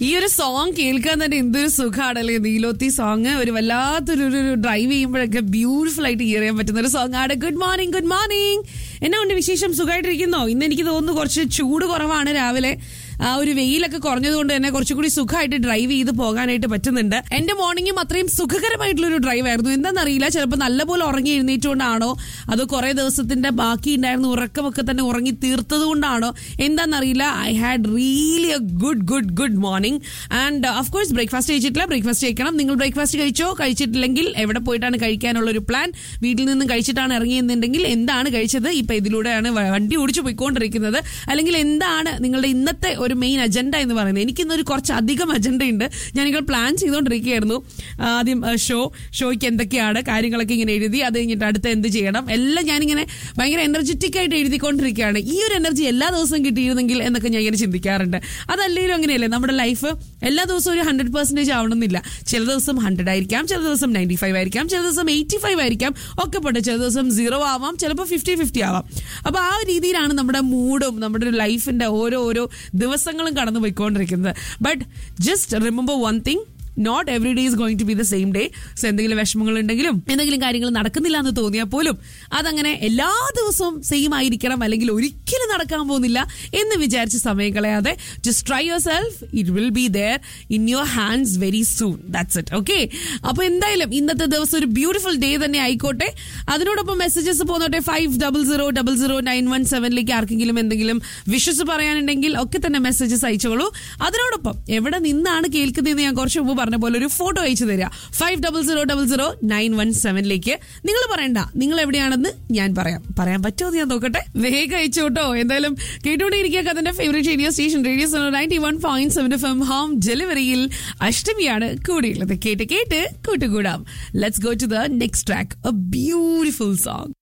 ഈ ഒരു സോങ് കേൾക്കാൻ തന്നെ എന്തൊരു സുഖമാണല്ലേ നീലോത്തി സോങ് ഒരു വല്ലാത്തൊരു ഒരു ഡ്രൈവ് ചെയ്യുമ്പോഴൊക്കെ ബ്യൂട്ടിഫുൾ ആയിട്ട് ഇയർ ചെയ്യാൻ പറ്റുന്ന ഒരു സോങ് ആണ് ഗുഡ് മോർണിംഗ് ഗുഡ് മോർണിംഗ് എന്നാ ഉണ്ട് വിശേഷം സുഖമായിട്ടിരിക്കുന്നോ ഇന്ന് എനിക്ക് തോന്നുന്നു കുറച്ച് ചൂട് കുറവാണ് രാവിലെ ആ ഒരു വെയിലൊക്കെ കുറഞ്ഞതുകൊണ്ട് തന്നെ കുറച്ചുകൂടി സുഖമായിട്ട് ഡ്രൈവ് ചെയ്ത് പോകാനായിട്ട് പറ്റുന്നുണ്ട് എന്റെ മോർണിംഗും അത്രയും സുഖകരമായിട്ടുള്ള ഒരു ഡ്രൈവ് ആയിരുന്നു എന്താണെന്നറിയില്ല ചിലപ്പോൾ നല്ലപോലെ ഉറങ്ങി എഴുന്നേറ്റുകൊണ്ടാണോ അതോ കുറെ ദിവസത്തിന്റെ ബാക്കി ഉണ്ടായിരുന്ന ഉറക്കമൊക്കെ തന്നെ ഉറങ്ങി തീർത്തത് കൊണ്ടാണോ എന്താണെന്നറിയില്ല I had really a good good good morning and of course breakfast കഴിച്ചിട്ടില്ല ബ്രേക്ക്ഫാസ്റ്റ് കഴിക്കണം നിങ്ങൾ ബ്രേക്ക്ഫാസ്റ്റ് കഴിച്ചോ കഴിച്ചിട്ടില്ലെങ്കിൽ എവിടെ പോയിട്ടാണ് കഴിക്കാനുള്ള ഒരു പ്ലാൻ വീട്ടിൽ നിന്നും കഴിച്ചിട്ടാണ് ഇറങ്ങിയെന്നുണ്ടെങ്കിൽ എന്താണ് കഴിച്ചത് ഇപ്പൊ ഇതിലൂടെയാണ് വ- വണ്ടി ഓടിച്ചു പോയിക്കൊണ്ടിരിക്കുന്നത് അല്ലെങ്കിൽ എന്താണ് നിങ്ങളുടെ ഇന്നത്തെ ഒരു മെയിൻ അജണ്ട എന്ന് പറയുന്നത് എനിക്കിന്നൊരു കുറച്ച് അധികം അജണ്ട ഉണ്ട് ഞാനിങ്ങൾ പ്ലാൻ ചെയ്തുകൊണ്ടിരിക്കുകയായിരുന്നു ആദ്യം ഷോ ഷോയ്ക്ക് എന്തൊക്കെയാണ് കാര്യങ്ങളൊക്കെ ഇങ്ങനെ എഴുതി അത് കഴിഞ്ഞിട്ട് അടുത്ത് എന്ത് ചെയ്യണം എല്ലാം ഞാനിങ്ങനെ ഭയങ്കര എനർജറ്റിക് ആയിട്ട് എഴുതിക്കൊണ്ടിരിക്കുകയാണ് ഈ ഒരു എനർജി എല്ലാ ദിവസവും കിട്ടിയിരുന്നെങ്കിൽ എന്നൊക്കെ ഞാൻ ഇങ്ങനെ ചിന്തിക്കാറുണ്ട് അതല്ലെങ്കിലും അങ്ങനെയല്ലേ നമ്മുടെ ലൈഫ് എല്ലാ ദിവസവും ഒരു ഹൺഡ്രഡ് പെർസെന്റേജ് ആവണമെന്നില്ല ചില ദിവസം ഹൺഡ്രഡ് ആയിരിക്കാം ചില ദിവസം നയൻറ്റി ഫൈവ് ആയിരിക്കാം ചില ദിവസം എയ്റ്റി ഫൈവ് ആയിരിക്കാം ഒക്കെ പോട്ടെ ചില ദിവസം സീറോ ആവാം ചിലപ്പോൾ ഫിഫ്റ്റി ഫിഫ്റ്റി ആവാം അപ്പൊ ആ ഒരു രീതിയിലാണ് നമ്മുടെ മൂഡും നമ്മുടെ ഒരു ലൈഫിന്റെ ഓരോ ഓരോ ദിവസങ്ങളും കടന്നു പോയിക്കൊണ്ടിരിക്കുന്നത് but just remember one thing not every day is going to be the same day so എന്തെങ്കിലും വിഷമങ്ങൾ ഉണ്ടെങ്കിലും എന്തെങ്കിലും കാര്യങ്ങൾ നടക്കുന്നില്ല എന്ന് തോന്നിയാൽ പോലും അതങ്ങനെ എല്ലാ ദിവസവും സെയിം ആയിരിക്കണം അല്ലെങ്കിൽ ഒരിക്കലും നടക്കാൻ പോകുന്നില്ല എന്ന് വിചാരിച്ച് സമയം കളയാതെ just try yourself it will be there in your hands very soon that's it okay അപ്പൊ എന്തായാലും ഇന്നത്തെ ദിവസം ഒരു ബ്യൂട്ടിഫുൾ ഡേ തന്നെ ആയിക്കോട്ടെ അതിനോടൊപ്പം മെസ്സേജസ് പോന്നോട്ടെ five double zero double zero nine one സെവനിലേക്ക് ആർക്കെങ്കിലും എന്തെങ്കിലും വിഷസ് പറയാനുണ്ടെങ്കിൽ ഒക്കെ തന്നെ മെസ്സേജസ് അയച്ചോളൂ അതിനോടൊപ്പം എവിടെ നിന്നാണ് കേൾക്കുന്നതെന്ന് ഞാൻ കുറച്ച് മുമ്പ് പറഞ്ഞ പോലെ ഒരു ഫോട്ടോ അയച്ചു തരിക five double zero double zero nine one സെവനിലേക്ക് നിങ്ങൾ പറയണ്ട നിങ്ങൾ എവിടെയാണെന്ന് ഞാൻ പറയാം പറയാൻ പറ്റുമോ എന്ന് ഞാൻ നോക്കട്ടെ വേഗം അയച്ചു കേട്ടോ എന്തായാലും കേട്ടുകൊണ്ടേയിരിക്കുക അതിന്റെ favourite radio station radio ninety one point seven F M home ഡെലിവറിയിൽ അഷ്ടമിയാണ് കൂടിയുള്ളത് കേട്ട് കേട്ട് കൂട്ടുകൂടാം let's go to the next track a beautiful song